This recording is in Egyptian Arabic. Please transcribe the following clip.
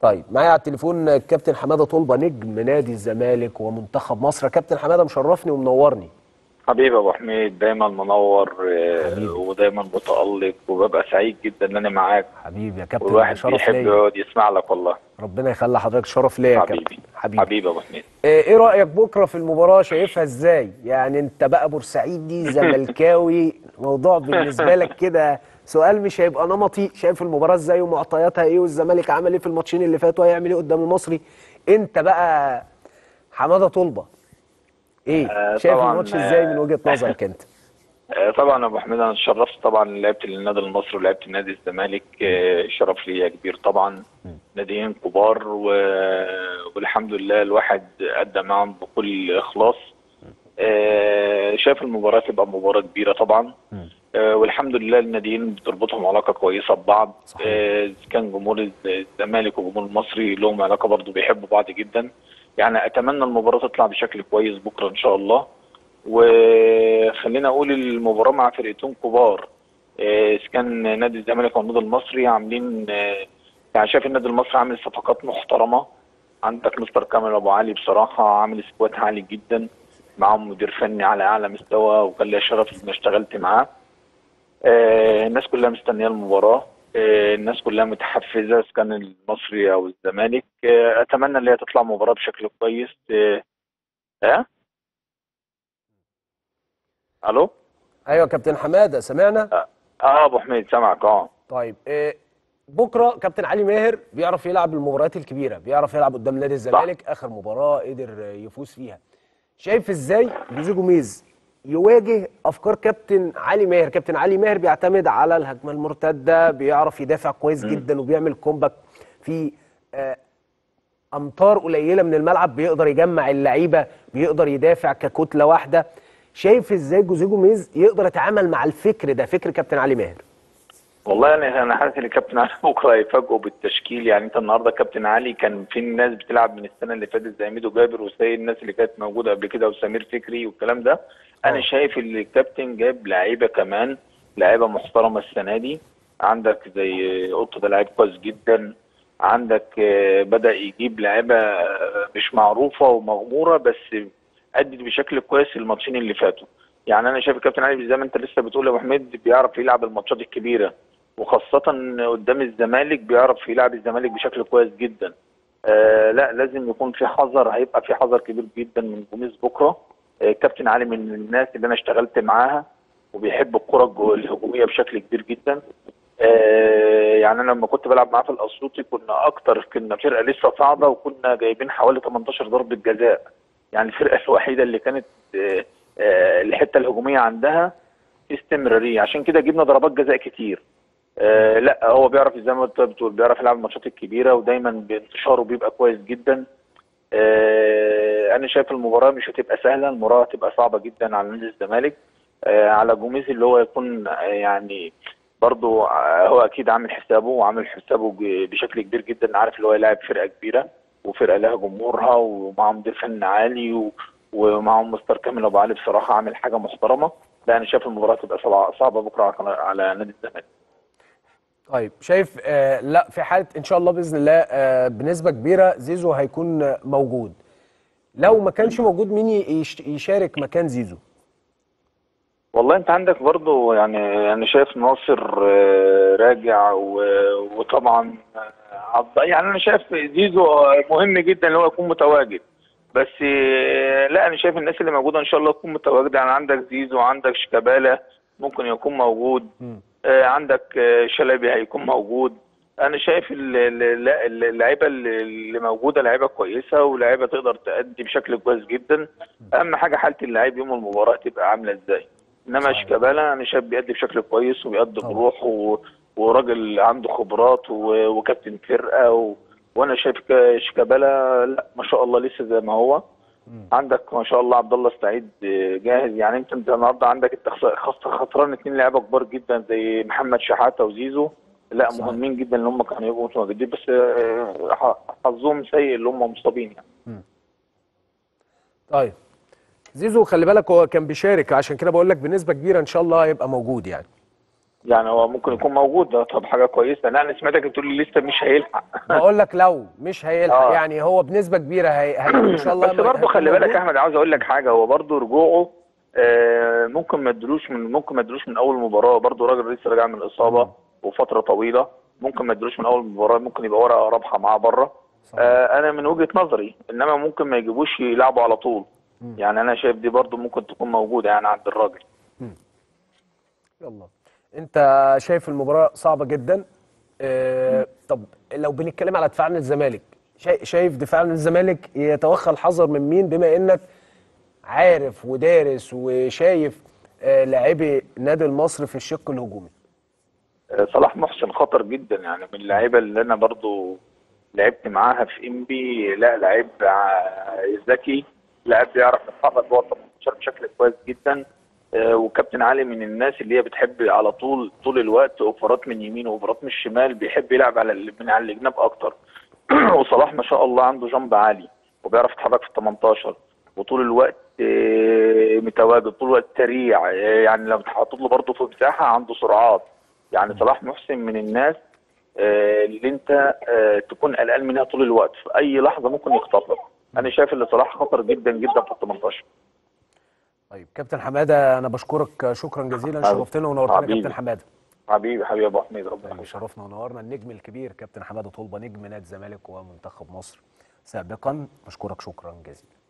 طيب معايا على التليفون الكابتن حماده طلبه نجم نادي الزمالك ومنتخب مصر كابتن حماده مشرفني ومنورني حبيبي ابو حميد دايما منور آه، حبيبي. ودايما متالق وببقى سعيد جدا ان انا معاك حبيبي يا كابتن والواحد شرف بيحب ليا يقعد يسمع لك والله ربنا يخلي حضرتك شرف ليا يا حبيبي كابتن حبيبي حبيبي ابو حميد آه، ايه رايك بكره في المباراه شايفها ازاي يعني انت بقى بورسعيدي زملكاوي موضوع بالنسبه لك كده سؤال مش هيبقى نمطي شايف المباراه ازاي ومعطياتها ايه والزمالك عمل ايه في الماتشين اللي فاتوا هيعمل ايه قدام المصري انت بقى حماده طلبه ايه آه، شايف طبعاً، الماتش ازاي من آه، وجهه نظرك انت آه، طبعا يا ابو حميد انا اتشرفت طبعا لعبت للنادي المصري ولعبت لنادي الزمالك آه، شرف ليا كبير طبعا ناديين كبار و... والحمد لله الواحد ادى معهم بكل اخلاص آه، شايف المباراه تبقى مباراه كبيره طبعا آه، والحمد لله الناديين بتربطهم علاقه كويسه ببعض صحيح. آه، إذا كان جمهور الزمالك وجمهور المصري لهم علاقه برضو بيحبوا بعض جدا يعني اتمنى المباراه تطلع بشكل كويس بكره ان شاء الله وخلينا اقول المباراه مع فرقتين كبار آه، اذا كان نادي الزمالك والنادي المصري عاملين آه، يعني شايف النادي المصري عامل صفقات محترمه عندك مستر كامل ابو علي بصراحه عامل سكواد عالي جدا معاهم مدير فني على اعلى مستوى وكان ليا شرف اني اشتغلت معاه آه، الناس كلها مستنيه المباراه آه، الناس كلها متحفزه اذا كان المصري او الزمالك آه، اتمنى ان هي تطلع مباراه بشكل كويس اه آه؟ الو ايوه يا كابتن حماده سمعنا اه ابو حميد سامعك اه طيب إيه بكره كابتن علي ماهر بيعرف يلعب المباريات الكبيره بيعرف يلعب قدام نادي الزمالك اخر مباراه قدر يفوز فيها شايف ازاي جوزيه جوميز يواجه افكار كابتن علي ماهر كابتن علي ماهر بيعتمد على الهجمه المرتده بيعرف يدافع كويس جدا وبيعمل كومباك في آه، امتار قليله من الملعب بيقدر يجمع اللعيبه بيقدر يدافع ككتله واحده شايف ازاي جوزيه جوميز يقدر يتعامل مع الفكر ده فكر كابتن علي ماهر والله انا انا حاسس ان الكابتن علي بكره هيفاجئوا بالتشكيل يعني انت النهارده كابتن علي كان في ناس بتلعب من السنه اللي فاتت زي ميدو جابر وسيد الناس اللي كانت موجوده قبل كده وسمير فكري والكلام ده انا آه. شايف ان الكابتن جاب لعيبه كمان لعيبه محترمه السنه دي عندك زي قطه ده لعيب كويس جدا عندك آه، بدا يجيب لعيبه آه، مش معروفه ومغموره بس ادت بشكل كويس الماتشين اللي فاتوا يعني انا شايف الكابتن علي زي ما انت لسه بتقول يا ابو حميد بيعرف يلعب الماتشات الكبيره وخاصة قدام الزمالك بيعرف يلعب الزمالك بشكل كويس جدا. آه لا لازم يكون في حذر هيبقى في حذر كبير جدا من جوميز بكره. آه كابتن علي من الناس اللي انا اشتغلت معاها وبيحب الكرة الجو- الهجومية بشكل كبير جدا. آه يعني انا لما كنت بلعب معاه في الاسيوطي كنا اكتر كنا فرقة لسه صاعدة وكنا جايبين حوالي 18 ضربة جزاء. يعني الفرقة الوحيدة اللي كانت آه آه الحتة الهجومية عندها استمرارية عشان كده جبنا ضربات جزاء كتير. آه لا هو بيعرف زي ما انت بتقول بيعرف يلعب الماتشات الكبيره ودايما بانتشاره بيبقى كويس جدا آه انا شايف المباراه مش هتبقى سهله المباراه هتبقى صعبه جدا على نادي الزمالك آه على جوميز اللي هو يكون آه، يعني برضو آه، هو اكيد عامل حسابه وعامل حسابه ب- بشكل كبير جدا عارف اللي هو يلاعب فرقه كبيره وفرقه لها جمهورها ومعاهم مدير فني عالي و- ومعاهم مستر كامل ابو علي بصراحه عامل حاجه محترمه لا انا شايف المباراه تبقى صعبه صعبة بكره على- على نادي الزمالك طيب شايف آه لا في حاله ان شاء الله باذن الله آه بنسبه كبيره زيزو هيكون آه، موجود لو ما كانش موجود مين يش- يشارك مكان زيزو والله انت عندك برضو يعني انا شايف ناصر آه، راجع و- وطبعا آه، عبد يعني انا شايف زيزو آه، مهم جدا ان هو يكون متواجد بس آه، لا انا شايف الناس اللي موجوده ان شاء الله تكون متواجده يعني عندك زيزو عندك شيكابالا ممكن يكون موجود آه، عندك آه، شلبي هيكون موجود انا شايف ال- ال- لا، ال- اللعيبه اللي اللي موجوده لعيبه كويسه ولاعيبه تقدر تأدي بشكل كويس جدا اهم حاجه حاله اللعيب يوم المباراه تبقى عامله ازاي انما صحيح. شيكابالا انا شايف بيأدي بشكل كويس وبيأدي طبعا. بروح و... وراجل عنده خبرات و... وكابتن فرقه و... وانا شايف ك- شيكابالا لا ما شاء الله لسه زي ما هو عندك ما شاء الله عبد الله السعيد جاهز يعني انت انت النهارده عندك التخس- خس- خسران اثنين لعيبه كبار جدا زي محمد شحاته وزيزو لا صحيح. مهمين جدا ان هم كانوا يبقوا متواجدين بس آه، ح- حظهم سيء اللي هم مصابين يعني طيب زيزو خلي بالك هو كان بيشارك عشان كده بقول لك بنسبه كبيره ان شاء الله هيبقى موجود يعني يعني هو ممكن يكون موجود ده طب حاجه كويسه لا انا سمعتك بتقول لي لسه مش هيلحق بقول لك لو مش هيلحق آه. يعني هو بنسبه كبيره هي... هي... ان شاء الله بس لما برضه هيكون خلي بالك موجود. يا احمد عاوز اقول لك حاجه هو برضه رجوعه آه، ممكن ما ادلوش من ممكن ما ادلوش من اول مباراه برضه راجل لسه راجع من الاصابه وفتره طويله ممكن ما ادلوش من اول مباراه ممكن يبقى ورقه رابحه معاه بره صحيح. آه، انا من وجهه نظري انما ممكن ما يجيبوش يلعبوا على طول يعني انا شايف دي برضه ممكن تكون موجوده يعني عند الراجل يلا انت شايف المباراه صعبه جدا اه طب لو بنتكلم على دفاع عن الزمالك شايف, شايف دفاع عن الزمالك يتوخى الحذر من مين بما انك عارف ودارس وشايف اه لاعبي نادي المصري في الشق الهجومي آه، صلاح محسن خطر جدا يعني من اللعيبه اللي انا برضو لعبت معاها في انبي لا لعيب ع- ذكي لعيب بيعرف يتحرك جوه ال 18 بشكل كويس جدا آه، وكابتن علي من الناس اللي هي بتحب على طول طول الوقت اوفرات من يمين واوفرات من الشمال بيحب يلعب على ال- من على الجناب اكتر وصلاح ما شاء الله عنده جنب عالي وبيعرف يتحرك في ال 18 وطول الوقت آه، متواجد طول الوقت سريع آه، يعني لو اتحطت له برضه في مساحه عنده سرعات يعني صلاح محسن من الناس آه، اللي انت آه، تكون قلقان منها طول الوقت في اي لحظه ممكن يخطفك انا شايف ان صلاح خطر جدا جدا في ال 18 طيب كابتن حماده انا بشكرك شكرا جزيلا حبيبي. شرفتنا ونورتنا حبيبي. كابتن حماده حبيبي حبيبي ابو حميد ربنا طيب يخليك شرفنا ونورنا النجم الكبير كابتن حماده طلبه نجم نادي الزمالك ومنتخب مصر سابقا بشكرك شكرا جزيلا